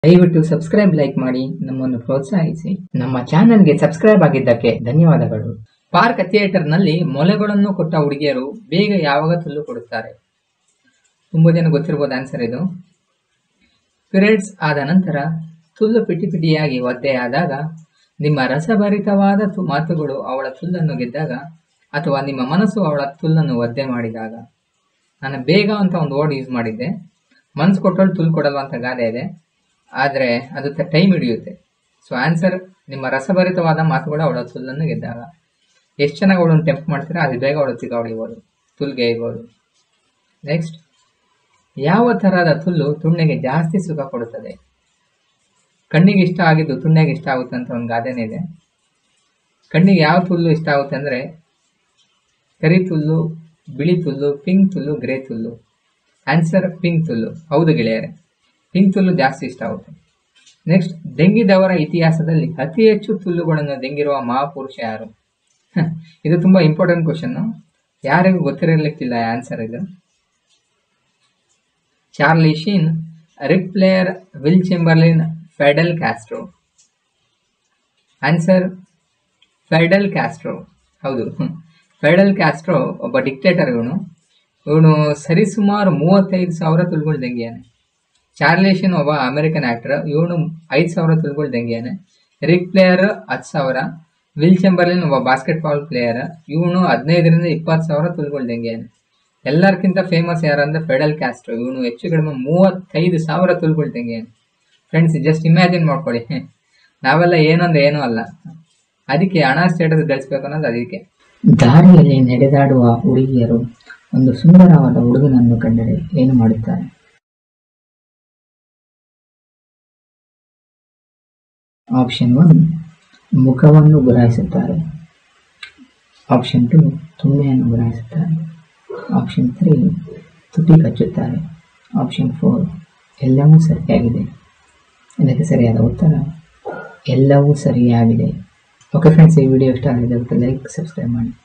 ದಯವಿಟ್ಟು subscribe like ಮಾಡಿ ನಮ್ಮನ್ನು ಪ್ರೋತ್ಸಾಹಿಸಿ ನಮ್ಮ ಚಾನೆಲ್ಗೆ ಸಬ್ಸ್ಕ್ರೈಬ್ ಆಗಿದ್ದಕ್ಕೆ ಧನ್ಯವಾದಗಳು ಪಾರ್ಕ್ ಥಿಯೇಟರ್ನಲ್ಲಿ ಮೊಲೆಗಳನ್ನು ಕೊಟ್ಟ ಹುಡುಗಿಯರು ಬೇಗ ಯಾವಾಗ ತುಲ್ಲು ಕೊಡುತ್ತಾರೆ ತುಂಬ ಜನ ಗೊತ್ತಿರ್ಬೋದು ಆನ್ಸರ್ ಇದು ಪಿರಿಯಡ್ಸ್ ಆದ ನಂತರ ತುಲ್ಲು ಪಿಟಿ ಪಿಟಿಯಾಗಿ ಒದ್ದೆಯಾದಾಗ ನಿಮ್ಮ ರಸಭರಿತವಾದ ತು- ಮಾತುಗಳು ಅವಳ ತುಲ್ಲನ್ನು ಗೆದ್ದಾಗ ಅಥವಾ ನಿಮ್ಮ ಮನಸ್ಸು ಅವಳ ತುಲ್ಲನ್ನು ಒದ್ದೆ ಮಾಡಿದಾಗ ನಾನು ಬೇಗ ಅಂತ ಒಂದು ವರ್ಡ್ ಯೂಸ್ ಮಾಡಿದ್ದೆ ಮನ್ಸು ಕೊಟ್ಟಳು ತುಲ್ ಕೊಡಲ್ವ ಅಂತ ಗಾದೆ ಇದೆ ಆದರೆ ಅದು ಟೈಮ್ ಹಿಡಿಯುತ್ತೆ ಸೊ ಆನ್ಸರ್ ನಿಮ್ಮ ರಸಭರಿತವಾದ ಮಾತುಗಳು ಅವಳ ತುಲ್ಲನ್ನು ಗೆದ್ದಾಗ ಎಷ್ಟು ಚೆನ್ನಾಗಿ ಅವಳನ್ನು ಟೆಂಪ್ ಮಾಡ್ತೀರಾ ಅದು ಬೇಗ ಅವಳು ತಿಗ ಹೊಡಿಬೋದು ತುಲ್ಗೆ ಇರ್ಬೋದು ನೆಕ್ಸ್ಟ್ ಯಾವ ತರಹದ ತುಲ್ಲು ತುಣ್ಣೆಗೆ ಜಾಸ್ತಿ ಸುಖ ಕೊಡುತ್ತದೆ ಕಣ್ಣಿಗೆ ಇಷ್ಟ ಆಗಿದ್ದು ತುಣ್ಣೆಗೆ ಇಷ್ಟ ಆಗುತ್ತೆ ಅಂತ ಒಂದು ಗಾದೆನೇ ಇದೆ ಕಣ್ಣಿಗೆ ಯಾವ ತುಲ್ಲು ಇಷ್ಟ ಆಗುತ್ತೆ ಅಂದರೆ ಕರಿ ತುಲ್ಲು ಬಿಳಿ ತುಲ್ಲು ಪಿಂಕ್ ತುಲ್ಲು ಗ್ರೇ ತುಲ್ಲು ಆನ್ಸರ್ ಪಿಂಕ್ ತುಲ್ಲು ಹೌದು ಗೆಳೆಯರೆ ಪಿಂಕ್ ತುಲ್ಲು ಜಾಸ್ತಿ ಇಷ್ಟ ಆಗುತ್ತೆ ನೆಕ್ಸ್ಟ್ ಡೆಂಗಿದವರ ಇತಿಹಾಸದಲ್ಲಿ ಅತಿ ಹೆಚ್ಚು ತುಲ್ಲುಗಳನ್ನು ಡೆಂಗಿರುವ ಮಹಾಪುರುಷ ಯಾರು ಇದು ತುಂಬಾ ಇಂಪಾರ್ಟೆಂಟ್ ಕ್ವಶನ್ ಯಾರಿಗೂ ಗೊತ್ತಿರಲಿಕ್ಕಿಲ್ಲ ಆನ್ಸರ್ ಇದು Charlie Sheen Rick Player Will Chamberlain Fidel Castro answer Fidel Castro ಹೌದು ಫೆಡಲ್ ಕ್ಯಾಸ್ಟ್ರೋ ಒಬ್ಬ ಡಿಕ್ಟೇಟರ್ ಇವನು ಇವನು ಸರಿಸುಮಾರು ಮೂವತ್ತೈದು ಸಾವಿರ ತುಳುಗಳು ದಂಗಿಯಾನೆ ಚಾರ್ಲೇಶನ್ ಒಬ್ಬ ಅಮೆರಿಕನ್ ಆಕ್ಟರ್ ಇವನು ಐದು ಸಾವಿರ ತುಳುಗಳು ದಂಗಿಯಾನೆ ರಿಕ್ ಪ್ಲೇಯರ್ ಹತ್ತು ಸಾವಿರ ವಿಲ್ ಚೆಂಬರ್ಲಿನ್ ಒಬ್ಬ ಬಾಸ್ಕೆಟ್ ಬಾಲ್ ಪ್ಲೇಯರ್ ಇವನು ಹದಿನೈದರಿಂದ ಇಪ್ಪತ್ತು ಸಾವಿರ ತುಳುಗಳು ದಂಗಿಯಾನೆ ಎಲ್ಲರಿಗಿಂತ ಫೇಮಸ್ ಯಾರಂದ್ರೆ ಫೆಡಲ್ ಕ್ಯಾಸ್ಟ್ರೋ ಇವನು ಹೆಚ್ಚು ಕಡಿಮೆ ಮೂವತ್ತೈದು ಸಾವಿರ ತುಳುಗಳು ದಂಗಿಯಾನೆ ಫ್ರೆಂಡ್ಸ್ ಜಸ್ಟ್ ಇಮ್ಯಾಜಿನ್ ಮಾಡ್ಕೊಳ್ಳಿ ನಾವೆಲ್ಲ ಏನಂದ್ರೆ ಏನೂ ಅಲ್ಲ ಅದಕ್ಕೆ ಹಣ ಸ್ಟೇಟಸ್ ಗಳಿಸ್ಬೇಕು ಅನ್ನೋದು ಅದಕ್ಕೆ ದಾರಿಯಲ್ಲಿ ನಡೆದಾಡುವ ಹುಡುಗಿಯರು ಒಂದು ಸುಂದರವಾದ ಹುಡುಗನನ್ನು ಕಂಡರೆ ಏನು ಮಾಡುತ್ತಾರೆ ಆಪ್ಷನ್ ಒನ್ ಮುಖವನ್ನು ಗುರಾಯಿಸುತ್ತಾರೆ ಆಪ್ಷನ್ ಟು ತುಂಬೆಯನ್ನು ಗುರಾಯಿಸುತ್ತಾರೆ ಆಪ್ಷನ್ ತ್ರೀ ತುಟಿ ಕಚ್ಚುತ್ತಾರೆ ಆಪ್ಷನ್ ಫೋರ್ ಎಲ್ಲವೂ ಸರಿಯಾಗಿದೆ ಇದಕ್ಕೆ ಸರಿಯಾದ ಉತ್ತರ ಎಲ್ಲವೂ ಸರಿಯಾಗಿದೆ ಓಕೆ ಫ್ರೆಂಡ್ಸ್ ಈ ವಿಡಿಯೋ ಇಷ್ಟ ಆಗಿದೆ ಲೈಕ್ ಸಬ್ಸ್ಕ್ರೈಬ್ ಮಾಡಿ